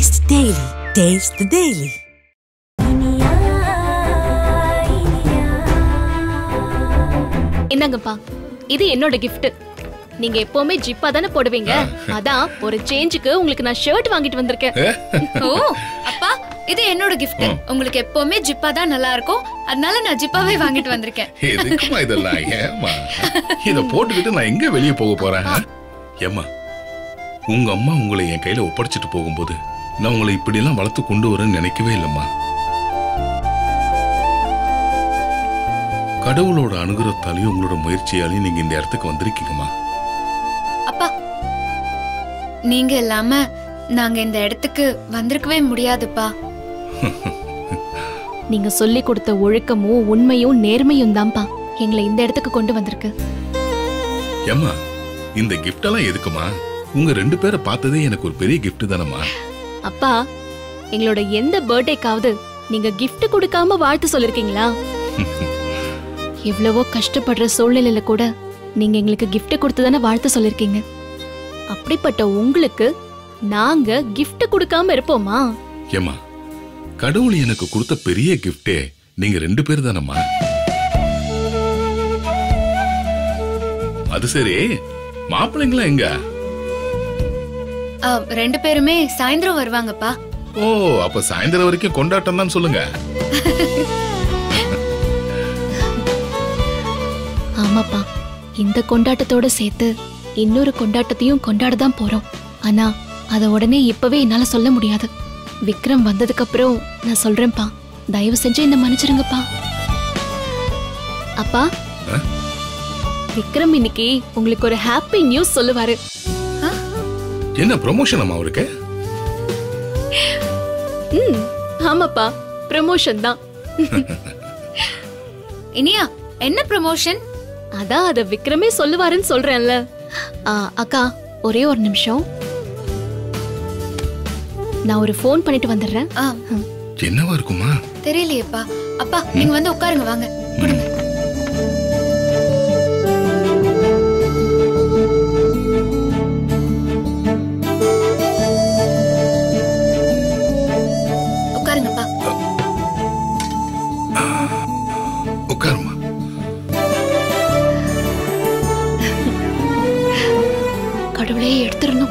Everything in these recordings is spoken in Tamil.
Taste the Daily. Taste the Daily. என்னங்கப்பா இது என்னோட gift நீங்க எப்பவுமே ஜிப்பா தானே போடுவீங்க அதான் ஒரு சேஞ்சுக்கு உங்களுக்கு நான் ஷர்ட் வாங்கிட்டு வந்திருக்கேன் ஓ அப்பா இது என்னோட gift உங்களுக்கு எப்பவுமே ஜிப்பா தான் நல்லா இருக்கும் அதனால நான் ஜிப்பாவே வாங்கிட்டு வந்திருக்கேன் எதுக்குமா இதெல்லாம் ஏமா இத போட்டுக்கிட்டு நான் எங்க வெளியே போக போறேன் ஏம்மா உங்க அம்மா உங்களை என் கையில ஒப்படைச்சிட்டு போகும்போது நான் உங்களை இப்படி எல்லாம் வளர்த்து கொண்டு வரேன்னு நினைக்கவே இல்லம்மா கடவுளோட அனுகிரகத்தாலையும் உங்களோட முயற்சியாலையும் நீங்க இந்த இடத்துக்கு வந்திருக்கீங்கம்மா அப்பா நீங்க இல்லாம நாங்க இந்த இடத்துக்கு வந்திருக்கவே முடியாதுப்பா நீங்க சொல்லி கொடுத்த ஒழுக்கமும் உண்மையும் நேர்மையும் தான்ப்பா எங்களை இந்த இடத்துக்கு கொண்டு வந்திருக்கு ஏம்மா இந்த gift எல்லாம் எதுக்குமா உங்க ரெண்டு பேரை பார்த்ததே எனக்கு ஒரு பெரிய gift தானம்மா அப்பா எங்களோட எந்த பர்த்டேக்காவது நீங்க gift கொடுக்காம வாழ்த்து சொல்லிருக்கீங்களா எவ்வளவோ கஷ்டப்படுற சூழ்நிலையில கூட நீங்க எங்களுக்கு gift கொடுத்து தானே வாழ்த்து சொல்லிருக்கீங்க அப்படிப்பட்ட உங்களுக்கு நாங்க gift கொடுக்காம இருப்போமா ஏம்மா கடவுள் எனக்கு கொடுத்த பெரிய கிஃப்டே நீங்க ரெண்டு பேர் தானம்மா அது சரி மாப்பிள்ளைங்களா எங்க ஆ, ரெண்டு பேருமே சாயந்தரம் வருவாங்கப்பா ஓ அப்ப சாயந்தரம் வரைக்கும் கொண்டாட்டம் தான் சொல்லுங்க ஆமாப்பா இந்த கொண்டாட்டத்தோட சேர்த்து இன்னொரு கொண்டாட்டத்தையும் கொண்டாட தான் போறோம் ஆனா அத உடனே இப்பவே என்னால சொல்ல முடியாது விக்ரம் வந்ததுக்கு அப்புறம் நான் சொல்றேன்ப்பா தயவு செஞ்சு என்ன மன்னிச்சிருங்கப்பா அப்பா ஆ? விக்ரம் இன்னைக்கு உங்களுக்கு ஒரு ஹாப்பி நியூஸ் சொல்லுவாரு என்ன ப்ரொமோஷன் அம்மா அவருக்கு ம் ஆமாப்பா ப்ரமோஷன் தான் இனியா என்ன ப்ரமோஷன் அதான் அத விக்ரமே சொல்லுவாருன்னு சொல்றேன்ல ஆ, அக்கா ஒரே ஒரு நிமிஷம் நான் ஒரு ஃபோன் பண்ணிட்டு வந்துடுறேன் ஆ என்னவா இருக்குமா தெரியலையேப்பா அப்பா நீங்க வந்து உட்காருங்க வாங்க கொடுங்க உட்காருங்கப்பா உட்காருமா கடவுளே எடுத்துடணும்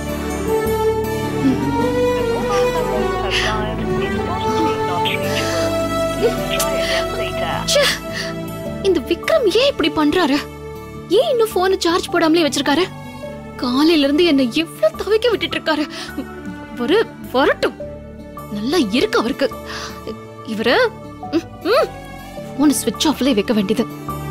ச்சே, இந்த விக்ரம் ஏன் இப்படி பண்றாரு ஏன் இன்னும் போனை சார்ஜ் போடாமலே வச்சிருக்காரு காலையில இருந்து என்ன எவ்வளவு தவிக்க விட்டுட்டு இருக்காரு ஒரு வரட்டும் நல்லா இருக்கு அவருக்கு இவரு போன ஸ்விட்ச் ஆஃப்ல வைக்க வேண்டியது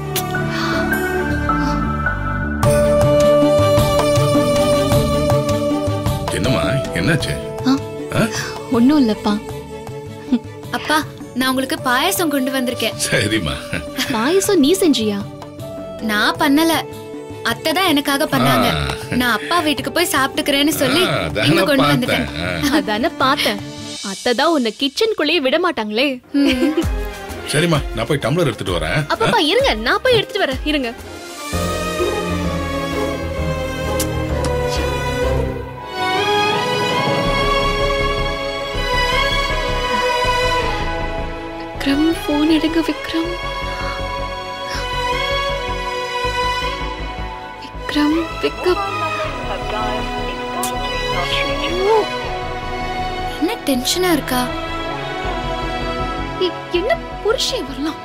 என்னம்மா என்னாச்சு ஆ, ஆ? ஒண்ணும் இல்லப்பா அப்பா நான் உங்களுக்கு பாயாசம் கொண்டு வந்திருக்கேன் சரிம்மா பாயசம் நீ செஞ்சியா நான் பண்ணல அத்தை தான் எனக்காக பண்ணாங்க ஆ. நான் அப்பா வீட்டுக்கு போய் சாப்பிட்டுக்கிறேன்னு சொல்லி ஆ, அதானே இங்க கொண்டு பார்த்தேன். வந்துட்டேன் ஆ. அதானே பார்த்தேன் அத்தைதான் உன்னை கிச்சனுக்குள்ளேயே விட மாட்டாங்களே சரிம்மா நான் போய் டம்ளர் எடுத்துட்டு வரேன் அப்பப்பா இருங்க நான் போய் எடுத்துட்டு வரேன் இருங்க விக்ரம் போன் எடுங்க விக்ரம் விக்ரம் பிக்கப் என்ன டென்ஷனா இருக்கா என்ன புருஷன் வரலாம்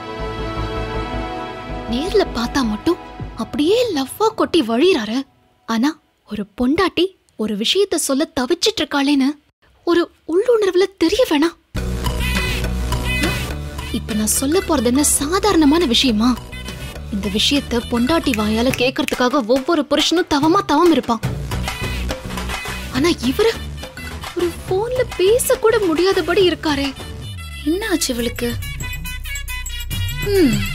நேர்ல பார்த்தா மட்டும் அப்படியே லவ்வா கொட்டி வழிறாரு ஆனா ஒரு பொண்டாட்டி ஒரு விஷயத்த சொல்ல தவிச்சிட்டு இருக்காளேன்னு ஒரு உள்ளுணர்வுல தெரிய வேணாம் இப்ப நான் சொல்ல போறது என்ன சாதாரணமான விஷயமா இந்த விஷயத்த பொண்டாட்டி வாயால கேட்கறதுக்காக ஒவ்வொரு புருஷனும் தவமா தவம் இருப்பான் ஆனா இவரு ஒரு போன்ல பேச கூட முடியாதபடி இருக்காரே என்ன ஆச்சு இவளுக்கு ம்,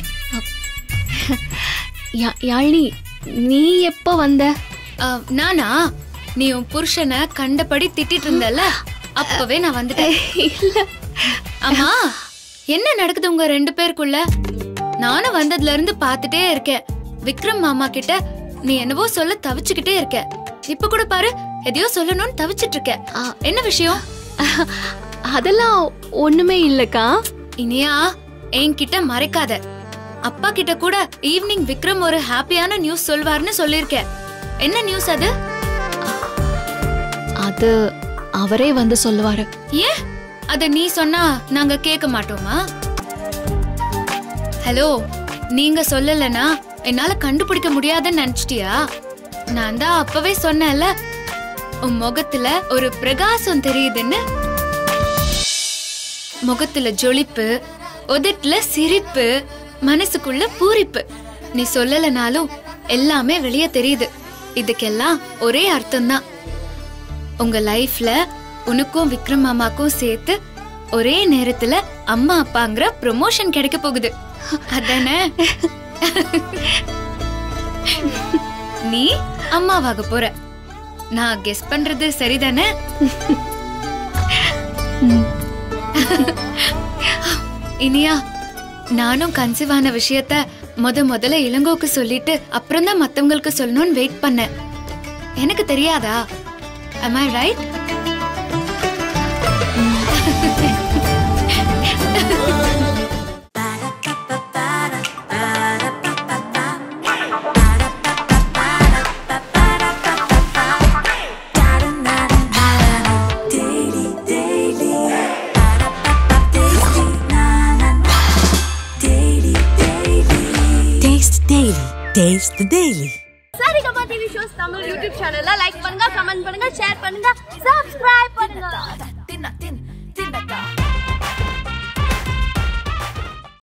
யா- யாழினி நீ எப்போ வந்த ஆ, நானா நீ உன் புருஷனை கண்டபடி திட்டிட்டு இருந்தல அப்பவே நான் வந்துட்டேன் இல்ல அம்மா என்ன நடக்குது உங்க ரெண்டு பேருக்குள்ள நானும் வந்ததுல இருந்து பாத்துட்டே இருக்கேன் விக்ரம் மாமா கிட்ட நீ என்னவோ சொல்ல தவிச்சுக்கிட்டே இருக்க இப்ப கூட பாரு எதையோ சொல்லணும்னு தவிச்சிட்டு இருக்க ஆ. என்ன விஷயம் அதெல்லாம் ஒண்ணுமே இல்லக்கா இனியா என்கிட்ட மறைக்காத அப்பா கிட்ட கூட ஈவினிங் விக்ரம் ஒரு ஹாப்பியான நியூஸ் சொல்வார்னு சொல்லிருக்கேன் என்ன நியூஸ் அது அது அவரே வந்து சொல்லுவாரு ஏன் அத நீ சொன்னா நாங்க கேட்க மாட்டோமா ஹலோ நீங்க சொல்லலனா என்னால கண்டுபிடிக்க முடியாதுன்னு நினைச்சிட்டியா நான் தான் அப்பவே சொன்னேன்ல உன் முகத்துல ஒரு பிரகாசம் தெரியுதுன்னு முகத்துல ஜொலிப்பு உதட்டுல சிரிப்பு மனசுக்குள்ள பூரிப்பு நீ சொல்லலனாலும் எல்லாமே வெளியே தெரியுது இதுக்கெல்லாம் ஒரே அர்த்தம்தான் உங்க லைஃப்ல உனக்கும் விக்ரம் மாமாக்கும் சேர்த்து ஒரே நேரத்துல அம்மா அப்பாங்கிற ப்ரொமோஷன் கிடைக்க போகுது அதானே நீ அம்மாவாக போற நான் கெஸ் பண்றது சரிதானே இனியா நானும் கன்சீவ் ஆன விஷயத்த முத முதல்ல இளங்கோக்கு சொல்லிட்டு அப்புறம் தான் மத்தவங்களுக்கு சொல்லணும்னு வெயிட் பண்ணேன் எனக்கு தெரியாதா am I right Taste the Daily. Taste the Daily. Saregama TV shows Tamil YouTube சேனல்ல லைக் பண்ணுங்க கமெண்ட் பண்ணுங்க ஷேர் பண்ணுங்க சப்ஸ்கிரைப் பண்ணுங்க